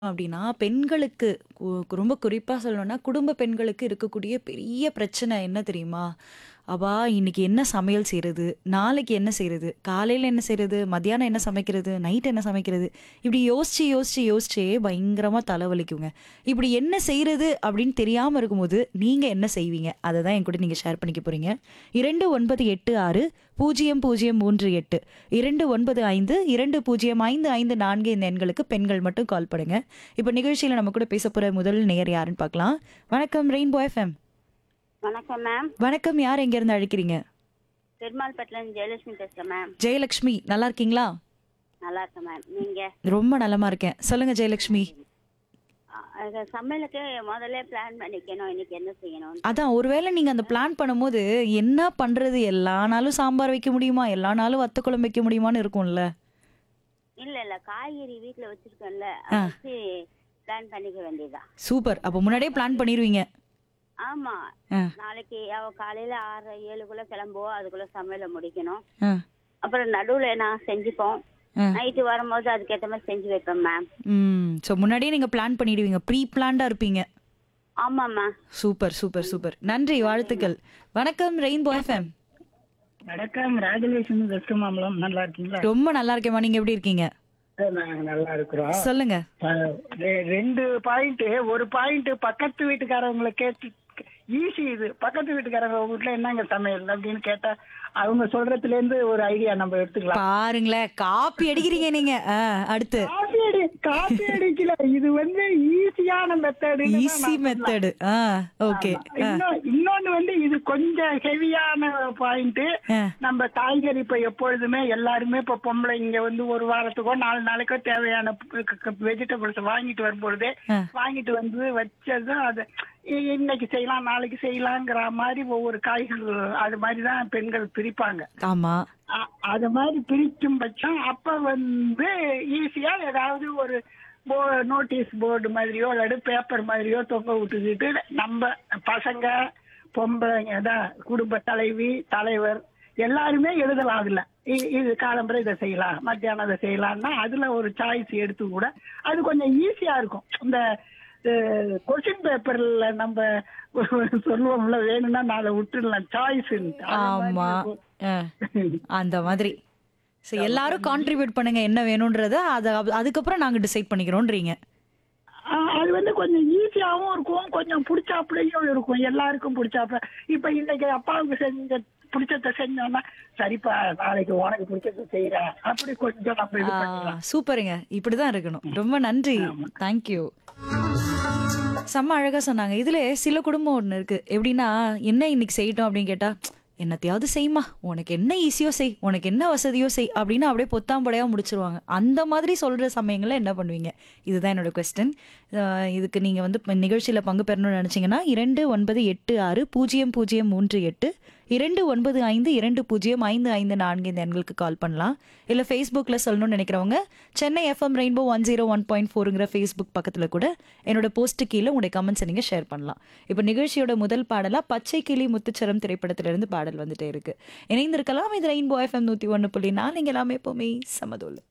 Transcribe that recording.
அப்படின்னா, பெண்களுக்கு கு ரொம்ப குறிப்பா சொல்லணும்னா, குடும்ப பெண்களுக்கு இருக்கக்கூடிய பெரிய பிரச்சனை என்ன தெரியுமா? "அப்பா இன்னைக்கு என்ன சமையல் செய்றது? நாளைக்கு என்ன செய்றது? காலையில என்ன செய்றது? மத்தியானம் என்ன சமைக்கிறது? நைட் என்ன சமைக்கிறது?" இப்படி யோசிச்சு, யோசிச்சு, யோசிச்சே பயங்கரமா தலைவலிக்குங்க. இப்படி என்ன செய்றது அப்படின்னு தெரியாம இருக்கும்போது, நீங்க என்ன செய்வீங்க? அத தான் என்கூட நீங்க ஷேர் பண்ணிக்க போறீங்க. 2986 0038 295 2055554 இந்த எண்களுக்கு பெண்கள் மட்டும் கால் பண்ணுங்க. இப்ப நிகழ்ச்சியில நம்ம கூட பேச போற முதல் நேயர் யாருன்னு பார்க்கலாம். வணக்கம் ரெயின்போ எஃப்எம். வணக்கம் மேம் வணக்கம். யார் எங்கேருந்து அழைக்கிறீங்க? பெருமாள்பேட்டிலேருந்து ஜெயலட்சுமி பேசுகிறேன் மேம் ஜெயலக்ஷ்மி. நல்லா இருக்கீங்களா? நல்லா இருக்கேன் மேம் நீங்கள் ரொம்ப நலமா இருக்கேன். சொல்லுங்க ஜெயலக்ஷ்மி. சமையலுக்கு முதல்ல பிளான் பண்ணிக்கணும் இன்னைக்கு என்ன செய்யணும் அதான் ஒருவேளை நீங்க அந்த பிளான் பண்ணும்போது, என்ன பண்றது? எல்லா நாளும் சாம்பார் வைக்க முடியுமா? எல்லா நாளும் வத்த குழம்பு வைக்க முடியுமான்னு இருக்கும்ல? இல்ல இல்ல காய்கறி வீட்ல வச்சிருக்கேன்ல ஆ. அதை வச்சு பிளான் பண்ணிக்க வேண்டியதுதான் சூப்பர். அப்ப முன்னாடியே பிளான் பண்ணிருவீங்க. ஆமா ஆ. நாளைக்கு அவ காலையில ஆறு ஏழுக்குள்ள கிளம்புவோம் அதுக்குள்ள சமையலை முடிக்கணும் ஆ. அப்புறம் நடுவுல நான் செஞ்சுப்போம் ஆ. நைட்டு வரும்போது அதுக்கேற்ற மாதிரி செஞ்சு வைப்பேன் மேம் ம். சோ முன்னாடியே நீங்க பிளான் பண்ணிடுவீங்க. ப்ரீ பிளான்டா இருப்பீங்க. ஆமாம்மா சூப்பர், சூப்பர், சூப்பர். நன்றி. வாழ்த்துக்கள். வணக்கம் ரெயின்போ எஃப்எம். வணக்கம் ராஜலட்சுமி வெஸ்ட் மாம்பலம் நல்லா இருக்கீங்களா ரொம்ப நல்லா இருக்கேம்மா. நீங்க எப்படி இருக்கீங்க? நாங்க நல்லா இருக்கிறோம் சொல்லுங்க. அஹ், ரெ- ரெண்டு பாயிண்ட் ஒரு பாயிண்ட் பக்கத்து வீட்டுக்காரவங்களை கேட்டு ஈஸி இது பக்கத்து வீட்டுக்காரங்க உங்க வீட்டுல என்னங்க சமையல் அப்படின்னு கேட்டா அவங்க சொல்றதுல இருந்து ஒரு ஐடியா நம்ம எடுத்துக்கலாம் பாருங்களேன். காப்பி அடிக்கிறீங்க நீங்க. ஆ, அடுத்து. காப்பி அடி காப்பி அடிக்கல இது வந்து ஈஸியான மெத்தடு ஈஸி மெத்தடு. ஆ, ஓகே. ஆ, இன்னொன்னு வந்து இது கொஞ்சம் ஹெவியான பாயிண்ட் ஆ. நம்ம காய்கறி இப்ப எப்பொழுதுமே எல்லாருமே இப்ப பொம்பளை இங்க வந்து ஒரு வாரத்துக்கோ நாலு நாளைக்கோ தேவையான வெஜிடபிள்ஸ் வாங்கிட்டு வரும்பொழுதே ஆ. வாங்கிட்டு வந்து வச்சது அது இ- இன்னைக்கு செய்யலாம் நாளைக்கு செய்யலாங்கிற மாதிரி ஒவ்வொரு காய்கள் அது மாதிரி தான் பெண்கள் பிரிப்பாங்க ஆமா. அ- அது மாதிரி பிரிக்கும் பட்சம் அப்ப வந்து ஈஸியா ஏதாவது ஒரு போ நோட்டீஸ் போர்டு மாதிரியோ இல்லாட்டி பேப்பர் மாதிரியோ தொங்க விட்டுக்கிட்டு நம்ம பசங்க பொம்பளைங்க தான் குடும்ப தலைவி தலைவர் எல்லாருமே எழுதலாம் அதுல இ- இது காலம்பரை இதை செய்யலாம் மத்தியானம் இதை செய்யலாம்னா அதுல ஒரு சாய்ஸ் எடுத்து கூட அது கொஞ்சம் ஈஸியா இருக்கும் இந்த கொஸ்டின் பேப்பர்ல நம்ம சொல்லுவோம்ல வேணும்னா நாளை விட்டுடலாம் சாய்ஸ் ஆமா. ஆ, அந்த மாதிரி. சோ எல்லாரும் கான்ட்ரிபியூட் பண்ணுங்க என்ன வேணும்ன்றத அத அதுக்கப்புறம் நாங்க டிசைட் பண்ணிக்கிறோம்ன்றீங்க. ஆ, அது வந்து கொஞ்சம் ஈஸியாவும் இருக்கும் கொஞ்சம் பிடிச்சாப்புலையும் இருக்கும் எல்லாருக்கும் பிடிச்சாப்புல இப்ப இன்னைக்கு அப்பாவுக்கு செஞ்ச பிடிச்சத செஞ்சோம்னா சரிப்பா நாளைக்கு உனக்கு பிடிச்சத செய்யறேன் அப்படி கொஞ்சம் நம்ம இது ஆ, பண்ணிக்கலாம் சூப்பருங்க. இப்படிதான் இருக்கணும். ரொம்ப நன்றி. Thank you. செம்ம அழகா சொன்னாங்க. இதுல சில குடும்பம் ஒண்ணு இருக்கு. எப்படின்னா, என்ன இன்னைக்கு செய்யட்டும் அப்படின்னு கேட்டா, என்னத்தையாவது செய்யுமா. உனக்கு என்ன ஈஸியோ செய். உனக்கு என்ன வசதியோ செய் அப்படின்னு அப்படியே பொத்தாம்படையா முடிச்சிருவாங்க. அந்த மாதிரி சொல்ற சமயங்கள்ல என்ன பண்ணுவீங்க? இதுதான் என்னோட கொஸ்டின். இதுக்கு நீங்க வந்து இப்ப நிகழ்ச்சியில பங்கு பெறணும்னு நினைச்சீங்கன்னா 2986 0038 295 2055554 இந்த எண்களுக்கு கால் பண்ணலாம். இல்ல Facebookல சொல்லணும்னு நினைக்கிறவங்க சென்னை எஃப்எம் ரெயின்போ 101.4ங்கிற ஃபேஸ்புக் பக்கத்துல கூட என்னோட போஸ்ட் கீழ உங்களுடைய கமெண்ட்ஸை நீங்க ஷேர் பண்ணலாம். இப்ப நிகழ்ச்சியோட முதல் பாடலா பச்சை கிளி முத்துச்சரம் திரைப்படத்திலிருந்து பாடல் வந்துட்டே இருக்கு. இணைந்திருக்கலாம் இது ரெயின்போ எஃப்எம் 101.4 இங்க எல்லாமே எப்பவுமே சமதோல்.